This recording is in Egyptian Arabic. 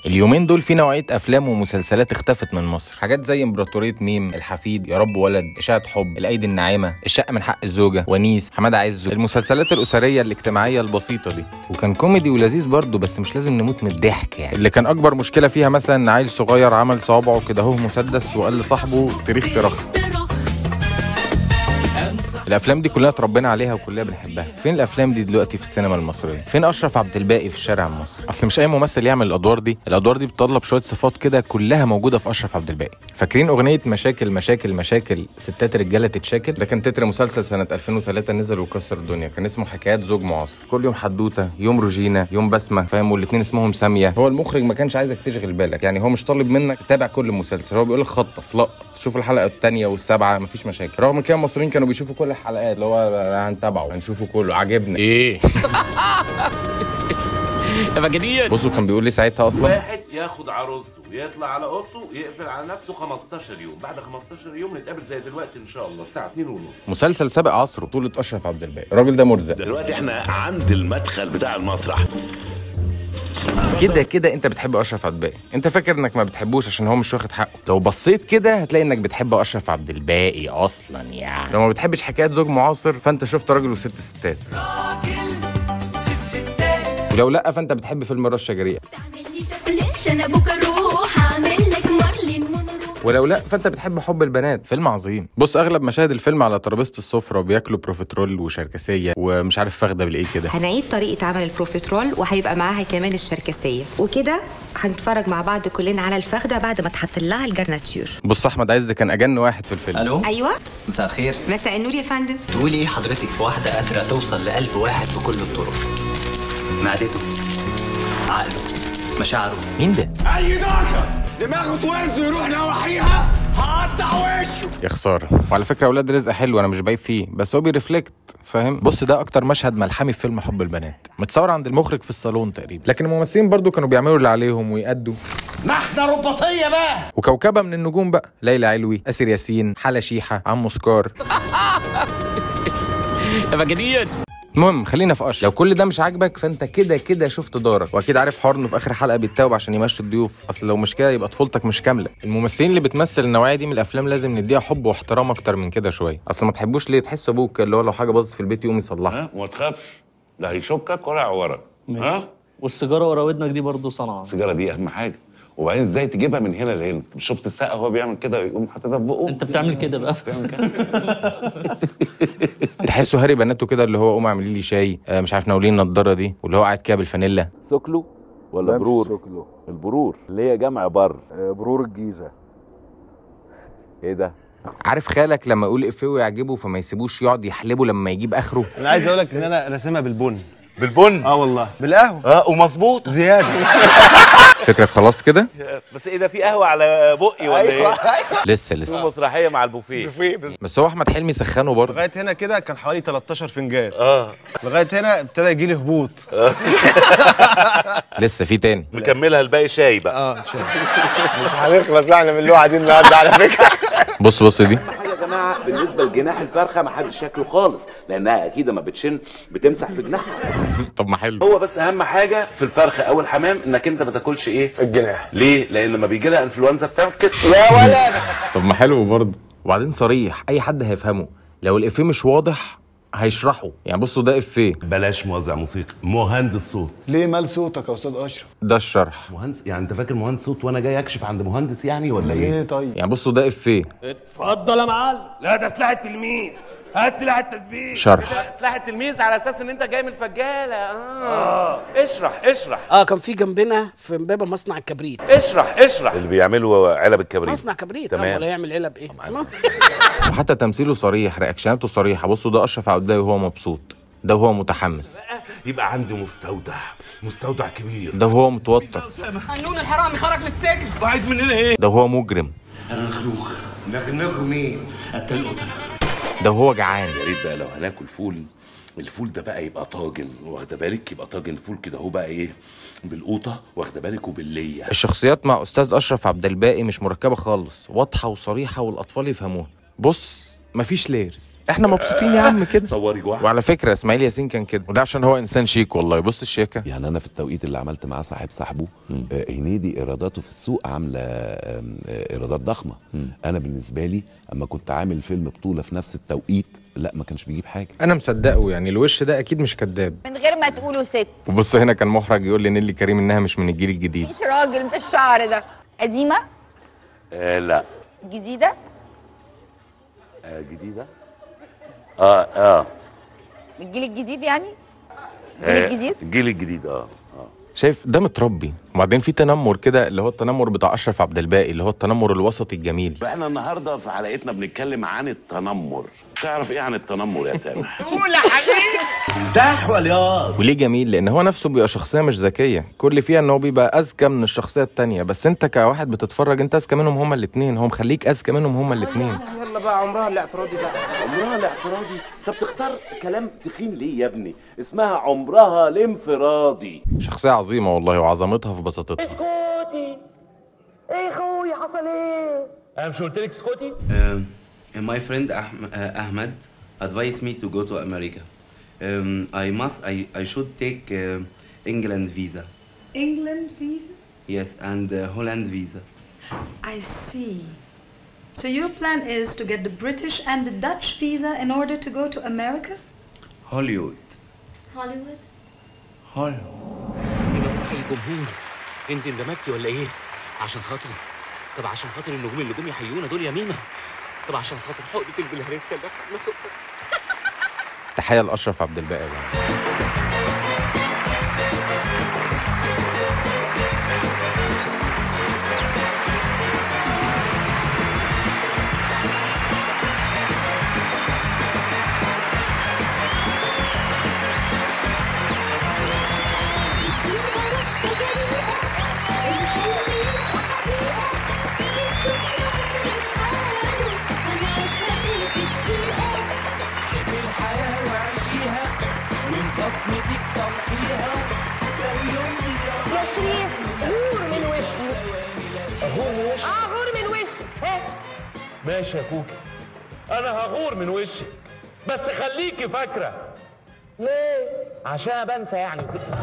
اليومين دول في نوعيه افلام ومسلسلات اختفت من مصر حاجات زي امبراطوريه ميم الحفيد يا رب ولد اشاعه حب الايدي الناعمه الشقه من حق الزوجه ونيس حماد عزو المسلسلات الاسريه الاجتماعيه البسيطه دي وكان كوميدي ولذيذ برضه بس مش لازم نموت من الضحك يعني اللي كان اكبر مشكله فيها مثلا ان عيل صغير عمل صوابعه كده اهو مسدس وقال لصاحبه تاريخ ترخ الافلام دي كلنا اتربينا عليها وكلنا بنحبها فين الافلام دي دلوقتي في السينما المصريه فين اشرف عبد الباقي في الشارع المصري اصل مش اي ممثل يعمل الادوار دي الادوار دي بتطلب شويه صفات كده كلها موجوده في اشرف عبد الباقي فاكرين اغنيه مشاكل مشاكل مشاكل ستات رجاله تتشاكل ده كان تتر مسلسل سنه 2003 نزل وكسر الدنيا كان اسمه حكايات زوج معاصر كل يوم حدوته يوم روجينا يوم بسمه فاهم والاثنين اسمهم ساميه هو المخرج ما كانش عايزك تشغل بالك يعني هو مش طالب منك تتابع كل مسلسل هو بيقول لك خطف لقط شوف الحلقه الثانيه والسابعه مفيش مشاكل رغم كده المصريين كانوا بيشوفوا كل الحلقات اللي هو هنتابعه هنشوفه كله عاجبنا ايه يا مجانين بصوا كان بيقول لي ساعتها اصلا واحد ياخد عروسته ويطلع على اوضته يقفل على نفسه 15 يوم بعد 15 يوم نتقابل زي دلوقتي ان شاء الله الساعه 2 ونص مسلسل سابق عصره بطولة أشرف عبد الباقي الراجل ده مرزق دلوقتي احنا عند المدخل بتاع المسرح كده كده انت بتحب اشرف عبد الباقي انت فاكر انك ما بتحبوش عشان هو مش واخد حقه لو بصيت كده هتلاقي انك بتحب اشرف عبد الباقي اصلا يعني لو ما بتحبش حكايات زوج معاصر فانت شفت راجل وست ستات ولو لا فانت بتحب فيلم رشا جريئه تعمل لي شكلش انا بكره اروح اعمل لك مارلين مونرو ولو لا فانت بتحب حب البنات فيلم عظيم بص اغلب مشاهد الفيلم على ترابيزه السفره وبياكلوا بروفيترول وشركسيه ومش عارف فخده بالايه كده هنعيد طريقة عمل البروفيترول وهيبقى معاها كمان الشركسية وكده هنتفرج مع بعض كلنا على الفخدة بعد ما تحط لها الجرناتير بص احمد عز كان اجن واحد في الفيلم الو أيوة مساء الخير مساء النور يا فندم تقولي ايه حضرتك في واحده قادره توصل لقلب واحد بكل الطرق معدته عقله مشاعره مين ده اي داخل دماغه توز ويروح نواحيها هقطع وشه يا خساره وعلى فكره اولاد رزق حلو انا مش بايب فيه بس هو بيرفلكت فاهم بص ده اكتر مشهد ملحمي في فيلم حب البنات متصور عند المخرج في الصالون تقريبا لكن الممثلين برضو كانوا بيعملوا اللي عليهم ويأدوا ما احنا رباطيه بقى وكوكبه من النجوم بقى ليلى علوي اسر ياسين حلا شيحه عمو سكار يا مجانين المهم خلينا في اشرف لو كل ده مش عاجبك فانت كده كده شفت دارك واكيد عارف حوار انه في اخر حلقه بيتاوب عشان يمشي الضيوف اصل لو مش كده يبقى طفولتك مش كامله الممثلين اللي بتمثل النوعيه دي من الافلام لازم نديها حب واحترام اكتر من كده شويه اصل ما تحبوش ليه تحس ابوك اللي هو لو حاجه باظت في البيت يقوم يصلحها ها وما تخافش لا هيشكك ولا يعورك ها والسيجاره ورا ودنك دي برضه صنعه السيجاره دي اهم حاجه وبعدين ازاي تجيبها من هنا لهنا مش شفت السقا وهو بيعمل كده ويقوم حاططها في بقه انت بتعمل كده بقى بيعمل كده تحسوا هاري بناته كده اللي هو قوم عاملين لي شاي آه مش عارف ناولين النضاره دي واللي هو قاعد كده بالفانيلا سوكلو ولا برور شكله البرور اللي هي جمع بر آه، برور الجيزه ايه ده عارف خالك لما يقول افيه ويعجبه فما يسيبوش يقعد يحلبه لما يجيب اخره انا عايز اقول لك ان انا راسمها بالبن بالبن اه والله بالقهوه اه ومظبوط زياده فكرك خلاص كده بس ايه ده في قهوه على بقي ولا ايه لسه لسه مسرحيه مع البوفيه بس هو احمد حلمي سخنه برضه لغايه هنا كده كان حوالي 13 فنجان اه لغايه هنا ابتدى يجي لي هبوط لسه في تاني مكملها الباقي شاي بقى اه مش هنخلص احنا من اللوعه دي النهارده على فكره بص بص دي حاجه يا جماعه بالنسبه لجناح الفرخه ما حدش شكله خالص لانها اكيد لما بتشن بتمسح في جناحها طب ما حلو هو بس اهم حاجه في الفرخه او الحمام انك انت ما تاكلش ايه الجناح ليه لان لما بيجي لها انفلونزا بتعمل كده يا ولا طب ما حلو برضه وبعدين صريح اي حد هيفهمه لو الافيه مش واضح هيشرحه يعني بصوا ده افيه بلاش موزع موسيقى مهندس صوت ليه مال صوتك يا استاذ اشرف ده الشرح مهندس يعني انت فاكر مهندس صوت وانا جاي اكشف عند مهندس يعني ولا ايه ايه طيب يعني بصوا ده افيه اتفضل يا معلم لا ده سلاح التلميذ هات سلاح التسبيح شرح سلاح التلميذ على اساس ان انت جاي من الفجاله اه اشرح اشرح اه كان في جنبنا في امبابه مصنع الكبريت اشرح اشرح اللي بيعملوا علب الكبريت مصنع كبريت تمام. تمام ولا يعمل علب ايه وحتى تمثيله صريح رياكشناته صريحه بصوا ده اشرف عبد الباقي وهو مبسوط ده وهو متحمس يبقى عندي مستودع مستودع كبير ده وهو متوتر قانون الحرامي خرج من السجن وعايز مننا ايه ده وهو مجرم انا نخنوخ نخنوخ مين قتل قتله ده وهو جعان يا ريت بقى لو هناكل فول الفول ده بقى يبقى طاجن واخده بالك يبقى طاجن فول كده هو بقى ايه بالقوطه واخده بالك وبالليه الشخصيات مع استاذ اشرف عبد الباقي مش مركبه خالص واضحه وصريحه والاطفال يفهموها بص مفيش لايرز احنا مبسوطين يا عم كده صوري جوه وعلى فكره اسماعيل ياسين كان كده وده عشان هو انسان شيك والله بص الشياكه يعني انا في التوقيت اللي عملت معاه صاحب صاحبه آه، هنيدي ايراداته في السوق عامله آم، آه، ايرادات ضخمه انا بالنسبه لي اما كنت عامل فيلم بطوله في نفس التوقيت لا ما كانش بيجيب حاجه انا مصدقه يعني الوش ده اكيد مش كذاب من غير ما تقولوا ست وبص هنا كان محرج يقول لي نيلي كريم انها مش من الجيل الجديد مفيش راجل بالشعر ده قديمة آه لا جديدة آه جديده اه اه من الجيل الجديد يعني الجيل آه، الجديد الجيل الجديد اه شايف ده متربي وبعدين في تنمر كده اللي هو التنمر بتاع اشرف عبد الباقي اللي هو التنمر الوسطي الجميل احنا النهارده في حلقتنا بنتكلم عن التنمر تعرف ايه عن التنمر يا سامح قول يا حبيبي تح والياض وليه جميل لان هو نفسه بيبقى شخصيه مش ذكيه كل فيها ان هو بيبقى اذكى من الشخصيه التانية بس انت كواحد بتتفرج انت اذكى منهم هما الاثنين هو مخليك اذكى منهم هما الاثنين يلا بقى عمرها الاعتراضي بقى عمرها الاعتراضي انت بتختار كلام تخين ليه يا ابني اسمها عمرها الانفرادي شخصيه عظيمه والله وعظمتها في بساطتها اسكتي ايه خوي حصل ايه انا مش قلت لك اسكتي Uh, my friend Ahm- uh, Ahmed advised me to go to America. Um, I must, I, I should take uh, England visa. England visa? Yes, and uh, Holland visa. I see. So your plan is to get the British and the Dutch visa in order to go to America? Hollywood. Hollywood? Hollywood. الجمهور انت اندمجتي ولا ايه؟ عشان خاطري طب عشان خاطر النجوم اللي جم يحيونا دول يا مينا طب عشان خاطر حقنة البلهارسيا اللي احنا تحيه لاشرف عبد الباقي بقى. الحياة وعيشيها من خصمتك صلحيها يا شريف غور من وشي اغور من وشك اه غور من وشي ها ماشي يا كوكي انا هغور من وشك بس خليكي فاكره ليه عشان بنسى يعني